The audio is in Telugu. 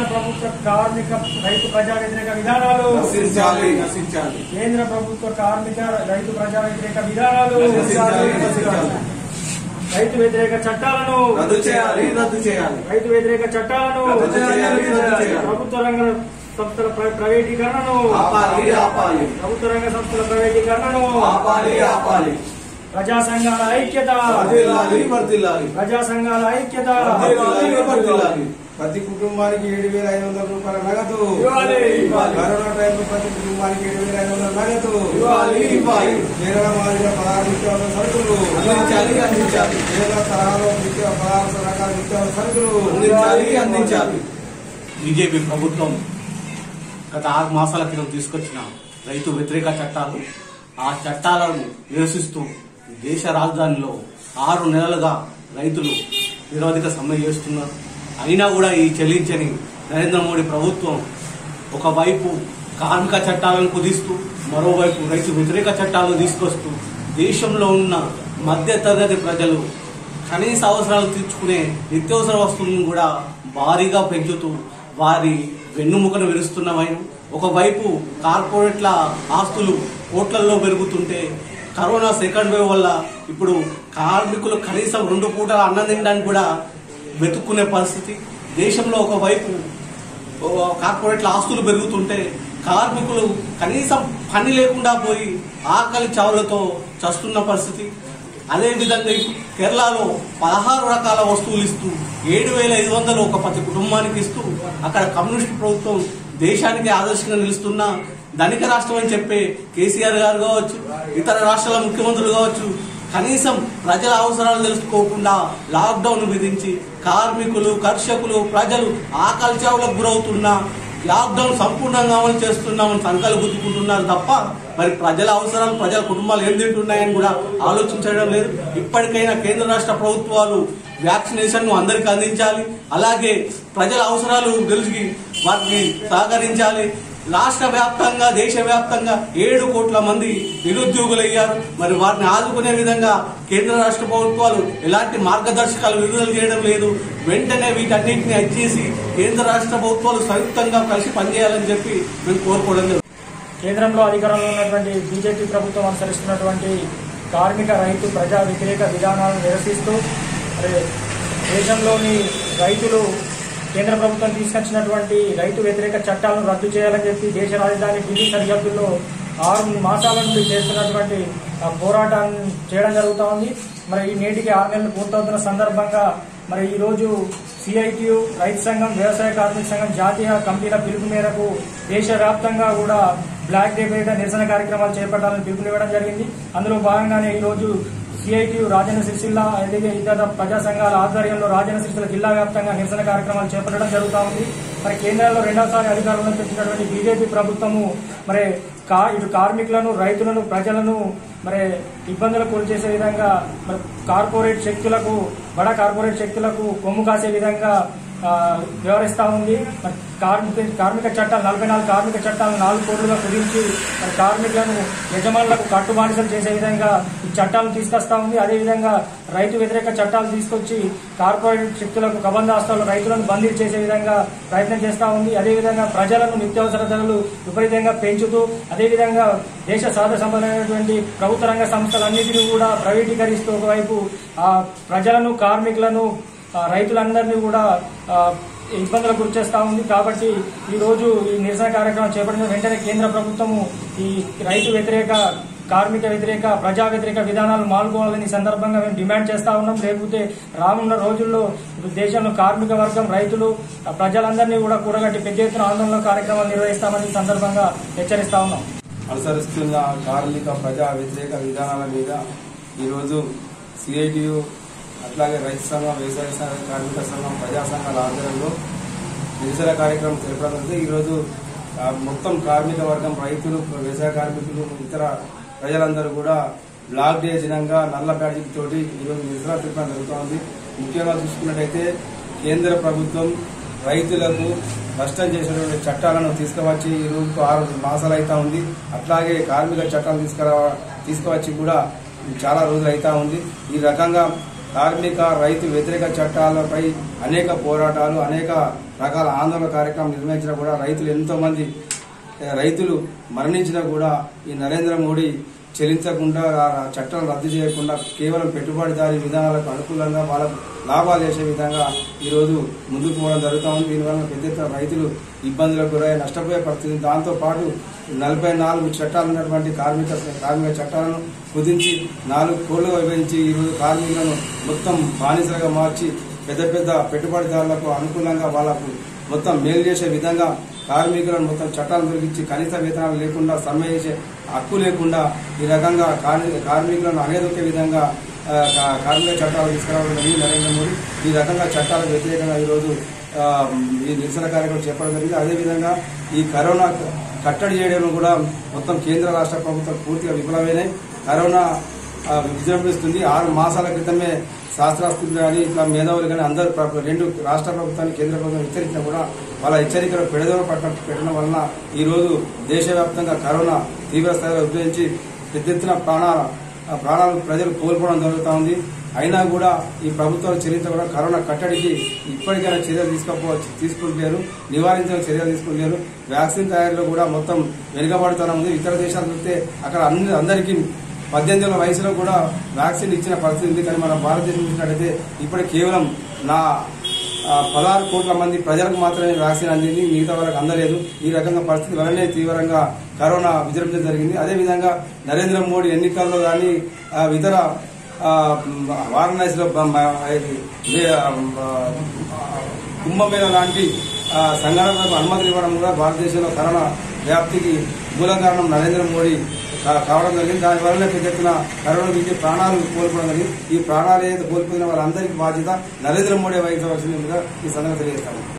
కేంద్ర ప్రభుత్వ కార్మిక రైతు ప్రజా వ్యతిరేక విధానాలు నశించాలి నశించాలి కేంద్ర ప్రభుత్వ కార్మిక రైతు ప్రజా వ్యతిరేక విధానాలు నశించాలి నశించాలి రైతు వ్యతిరేక చట్టాలను రద్దు చేయాలి రద్దు చేయాలి రైతు వ్యతిరేక చట్టాలను రద్దు చేయాలి, రద్దు చేయాలి. ప్రభుత్వ రంగ సంస్థల ప్ర- ప్రైవేటీకరణను ఆపాలి ఆపాలి ప్రభుత్వ రంగ సంస్థల ప్రైవేటీకరణను ఆపాలి ఆపాలి ప్రజా సంఘాల ఐక్యత వర్ధిల్లాలి వర్ధిల్లాలి ప్రజా సంఘాల ఐక్యత వర్ధిల్లాలి వర్ధిల్లాలి ప్రతి కుటుంబానికి ఏడు వేల ఐదు వందల రూపాయల నగదు ఇవ్వాలి. ఇవ్వాలి. కరోనా టైంలో ప్రతి కుటుంబానికి ఏడు వేల ఐదు వందల నగదు ఇవ్వాలి, ఇవ్వాలి. కేరళ మాదిరిగా పదహారు నిత్యావసర సరుకులు అందించాలి అందించాలి కేరళ తరహాలో నిత్య పదహారు రకాల నిత్యావసర సరుకులు అందించాలి అందించాలి బీజేపీ ప్రభుత్వం గత ఆరు మాసాల క్రితం తీసుకొచ్చిన రైతు వ్యతిరేక చట్టాలు ఆ చట్టాలను నిరసిస్తూ దేశ రాజధానిలో ఆరు నెలలుగా రైతులు నిరోధిక సమ్మె చేస్తున్నారు అయినా కూడా ఈ చెల్లించని నరేంద్ర మోడీ ప్రభుత్వం ఒకవైపు కార్మిక చట్టాలను కుదిస్తూ మరోవైపు రైతు వ్యతిరేక చట్టాలను తీసుకొస్తూ దేశంలో ఉన్న మధ్య తరగతి ప్రజలు కనీస అవసరాలు తీర్చుకునే నిత్యావసర వస్తువులను కూడా భారీగా పెంచుతూ వారి వెన్నుముకను విరుస్తున్నవైన ఒకవైపు కార్పొరేట్ల ఆస్తులు కోట్లల్లో పెరుగుతుంటే కరోనా సెకండ్ వేవ్ వల్ల ఇప్పుడు కార్మికులు కనీసం రెండు పూటల అన్నం తినడానికి కూడా వెతుక్కునే పరిస్థితి దేశంలో ఒకవైపు ఓ కార్పొరేట్ల ఆస్తులు పెరుగుతుంటే కార్మికులు కనీసం పని లేకుండా పోయి ఆకలి చావులతో చస్తున్న పరిస్థితి అదే విధంగా ఇప్పుడు కేరళలో పదహారు రకాల వస్తువులు ఇస్తూ ఏడు వేల ఐదు వందలు ఒక ప్రతి కుటుంబానికి ఇస్తూ అక్కడ కమ్యూనిస్ట్ ప్రభుత్వం దేశానికి ఆదర్శంగా నిలుస్తున్న ధనిక రాష్ట్రం అని చెప్పే కేసీఆర్ గారు కావచ్చు ఇతర రాష్ట్రాల ముఖ్యమంత్రులు కావచ్చు కనీసం ప్రజల అవసరాలు తెలుసుకోకుండా లాక్డౌన్ విధించి కార్మికులు కర్షకులు ప్రజలు ఆకలి చావులకు గురవుతున్న లాక్డౌన్ సంపూర్ణంగా అమలు చేస్తున్నామని సంకలు గుర్తుకుంటున్నారు తప్ప మరి ప్రజల అవసరాలు ప్రజల కుటుంబాలు ఏం తింటున్నాయని కూడా ఆలోచించడం లేదు ఇప్పటికైనా కేంద్ర రాష్ట్ర ప్రభుత్వాలు వ్యాక్సినేషన్ ను అందరికి అందించాలి అలాగే ప్రజల అవసరాలు తెలిసి వాటికి సహకరించాలి రాష్ట్ర వ్యాప్తంగా దేశ వ్యాప్తంగా ఏడు కోట్ల మంది నిరుద్యోగులయ్యారు మరి వారిని ఆదుకునే విధంగా కేంద్ర రాష్ట్ర ప్రభుత్వాలు ఎలాంటి మార్గదర్శకాలు విడుదల చేయడం లేదు వెంటనే వీటన్నింటిని అచ్చేసి కేంద్ర రాష్ట్ర ప్రభుత్వాలు సంయుక్తంగా కలిసి పనిచేయాలని చెప్పి మేము కోరుకోవడం జరుగుతుంది. కేంద్రంలో అధికారంలో ఉన్నటువంటి బీజేపీ ప్రభుత్వం అనుసరిస్తున్నటువంటి కార్మిక రైతు ప్రజా వ్యతిరేక విధానాలను నిరసిస్తూ మరి దేశంలోని రైతులు కేంద్ర ప్రభుత్వం తీసుకొచ్చినటువంటి రైతు వ్యతిరేక చట్టాలను రద్దు చేయాలని చెప్పి దేశ రాజధాని ఢిల్లీ సరిహద్దుల్లో ఆరు మాసాల నుండి చేస్తున్నటువంటి ఆ పోరాటాన్ని చేయడం జరుగుతూ ఉంది మరి ఈ నేటికి ఆరు నెలలు పూర్తవుతున్న సందర్భంగా మరి ఈ రోజు సిఐటియు రైతు సంఘం వ్యవసాయ కార్మిక సంఘం జాతీయ కమిటీల పిలుపు మేరకు దేశవ్యాప్తంగా కూడా బ్లాక్ డే మీద నిరసన కార్యక్రమాలు చేపట్టాలని పిలుపునివ్వడం జరిగింది అందులో భాగంగానే ఈ రోజు సిఐటియు రాజన్న సిరిసిల్ల అలాగే ఇతర ప్రజా సంఘాల ఆధ్వర్యంలో రాజన్న సిరిసిల్ల జిల్లా వ్యాప్తంగా నిరసన కార్యక్రమాలు చేపట్టడం జరుగుతూ ఉంది మరి కేంద్రంలో రెండవసారి అధికారంలోకి వచ్చినటువంటి బీజేపీ ప్రభుత్వము మరి కా ఇటు కార్మికులను రైతులను ప్రజలను మరి ఇబ్బందులకు గురి చేసే విధంగా మరి కార్పొరేట్ శక్తులకు బడా కార్పొరేట్ శక్తులకు కొమ్ము కాసే విధంగా ఆ, వ్యవహరిస్తా ఉంది మరి కార్మిక కార్మిక చట్టాలు నలభై నాలుగు కార్మిక చట్టాలను నాలుగు కోట్లుగా కుదించి మరి కార్మికులను యజమానులకు కట్టుబానిసలు చేసే విధంగా ఈ చట్టాలను తీసుకొస్తా ఉంది అదేవిధంగా రైతు వ్యతిరేక చట్టాలు తీసుకొచ్చి కార్పొరేట్ శక్తులకు కబంధాస్తాలు రైతులను బందీ చేసే విధంగా ప్రయత్నం చేస్తా ఉంది అదేవిధంగా ప్రజలను నిత్యావసర ధరలు విపరీతంగా పెంచుతూ అదేవిధంగా దేశ సాధ సంబంధమైనటువంటి ప్రభుత్వ రంగ సంస్థలన్నింటినీ కూడా ప్రైవేటీకరిస్తూ ఒకవైపు ఆ ప్రజలను కార్మికులను ఆ, రైతులందరినీ కూడా ఆ, ఇబ్బందులకు గురి చేస్తా ఉంది కాబట్టి ఈ రోజు ఈ నిరసన కార్యక్రమం చేపట్టిన వెంటనే కేంద్ర ప్రభుత్వము ఈ రైతు వ్యతిరేక కార్మిక వ్యతిరేక ప్రజా వ్యతిరేక విధానాలు మాల్గొనాలని ఈ సందర్భంగా మేము డిమాండ్ చేస్తా ఉన్నాం లేకపోతే రానున్న రోజుల్లో ఇప్పుడు దేశంలో కార్మిక వర్గం రైతులు ఆ, ప్రజలందరినీ కూడా కూడగట్టి పెద్ద ఎత్తున ఆందోళన కార్యక్రమాలు నిర్వహిస్తామని ఈ సందర్భంగా హెచ్చరిస్తా ఉన్నాం అనుసరిస్తున్న కార్మిక ప్రజా వ్యతిరేక విధానాల మీద ఈరోజు సిఐటియు అట్లాగే రైతు సంఘం వ్యవసాయ సంఘం కార్మిక సంఘం ప్రజా సంఘాల ఆధ్వర్యంలో నిరసన కార్యక్రమం జరపడం జరిగింది ఈరోజు ఆ, మొత్తం కార్మిక వర్గం రైతులు వ్యవసాయ కార్మికులు ఇతర ప్రజలందరూ కూడా బ్లాక్ డే దినంగా నల్ల బ్యాడ్జీ తోటి ఈరోజు నిరసన తెలపడం జరుగుతోంది ముఖ్యంగా చూసుకున్నట్టయితే కేంద్ర ప్రభుత్వం రైతులకు నష్టం చేసినటువంటి చట్టాలను తీసుకువచ్చి ఈ రోజుకు ఆరు మాసాలు అవుతా ఉంది అట్లాగే కార్మిక చట్టాలు తీసుకురా తీసుకువచ్చి కూడా చాలా రోజులు అవుతా ఉంది ఈ రకంగా కార్మిక రైతు వ్యతిరేక చట్టాలపై అనేక పోరాటాలు అనేక రకాల ఆందోళన కార్యక్రమం నిర్వహించినా కూడా రైతులు ఎంతో మంది ఏ, రైతులు మరణించినా కూడా ఈ నరేంద్ర మోడీ చెల్లించకుండా ఆ చట్టాలను రద్దు చేయకుండా కేవలం పెట్టుబడిదారీ విధానాలకు అనుకూలంగా వాళ్ళకు లాభాలు చేసే విధంగా ఈరోజు ముందుకు పోవడం జరుగుతూ ఉంది దీనివల్ల పెద్ద ఎత్తున రైతులు ఇబ్బందులకు గురై నష్టపోయే పరిస్థితి దాంతో పాటు నలభై నాలుగు చట్టాలు ఉన్నటువంటి కార్మిక కార్మిక చట్టాలను కుదించి నాలుగు కోళ్లుగా విభజించి ఈరోజు కార్మికులను మొత్తం బానిసలుగా మార్చి పెద్ద పెద్ద పెట్టుబడిదారులకు అనుకూలంగా వాళ్ళకు మొత్తం మేలు చేసే విధంగా కార్మికులను మొత్తం చట్టాలు దొరికించి కనీస వేతనాలు లేకుండా సమ్మె చేసే హక్కు లేకుండా ఈ రకంగా కార్మి- కార్మికులను అనేదొకే విధంగా ఆ, కా- కార్మిక చట్టాలు తీసుకురావడం జరిగింది నరేంద్ర మోడీ ఈ రకంగా చట్టాలకు వ్యతిరేకంగా ఈరోజు ఆ, ఈ నిరసన కార్యక్రమం చేపట్టడం జరిగింది అదేవిధంగా ఈ కరోనా కట్టడి చేయడం కూడా మొత్తం కేంద్ర రాష్ట్ర ప్రభుత్వం పూర్తిగా విఫలమైనాయి కరోనా ఆ, విజృంభిస్తుంది ఆరు మాసాల క్రితమే శాస్త్రస్తులు కానీ ఇట్లా మేధావులు కానీ అందరూ ప్ర- రెండు రాష్ట్ర ప్రభుత్వాన్ని కేంద్ర ప్రభుత్వం హెచ్చరించినా కూడా వాళ్ళ హెచ్చరికలు పెడదవ పట్టడం పెట్టడం వలన ఈ రోజు దేశవ్యాప్తంగా కరోనా తీవ్ర స్థాయిలో ఉద్భవించి పెద్ద ఎత్తున ప్రాణాల ఆ ప్రాణాలు ప్రజలు కోల్పోవడం జరుగుతూ ఉంది అయినా కూడా ఈ ప్రభుత్వాలు చర్యతో కూడా కరోనా కట్టడికి ఇప్పటికైనా చర్యలు తీసుకోకపోవచ్చు తీసుకుంటలేరు నివారించడానికి చర్యలు తీసుకుంటలేరు వ్యాక్సిన్ తయారీలో కూడా మొత్తం వెనుకబడుతూనే ఉంది ఇతర దేశాలు చూస్తే అక్కడ అన్ని అందరికీ పద్దెనిమిది ఏళ్ళ వయసులో కూడా వ్యాక్సిన్ ఇచ్చిన పరిస్థితి ఉంది కానీ మన భారతదేశం చూసినట్టయితే ఇప్పటి కేవలం నా ఆ, పదహారు కోట్ల మంది ప్రజలకు మాత్రమే వ్యాక్సిన్ అందింది మిగతా వాళ్ళకి అందలేదు ఈ రకంగా పరిస్థితి వలనే తీవ్రంగా కరోనా విజృంభించడం జరిగింది అదేవిధంగా నరేంద్ర మోడీ ఎన్నికల్లో కానీ ఆ, ఇతర ఆ, వారణాసిలో బ- మ- ఇది, ఇది, ఆ, కుంభమేళ లాంటి ఆ, సంఘటనలకు అనుమతులు ఇవ్వడం కూడా భారతదేశంలో కరోనా వ్యాప్తికి మూల కారణం నరేంద్ర మోడీ కా- కావడం జరిగింది దాని వల్ల పెద్ద ఎత్తున కరోనా నుంచి ప్రాణాలు కోల్పోవడం జరిగింది ఈ ప్రాణాలు ఏదైతే కోల్పోయిన వాళ్ళందరికీ బాధ్యత నరేంద్ర మోడీ వహించవలసిందిగా ఈ సందర్భంగా తెలియజేస్తాము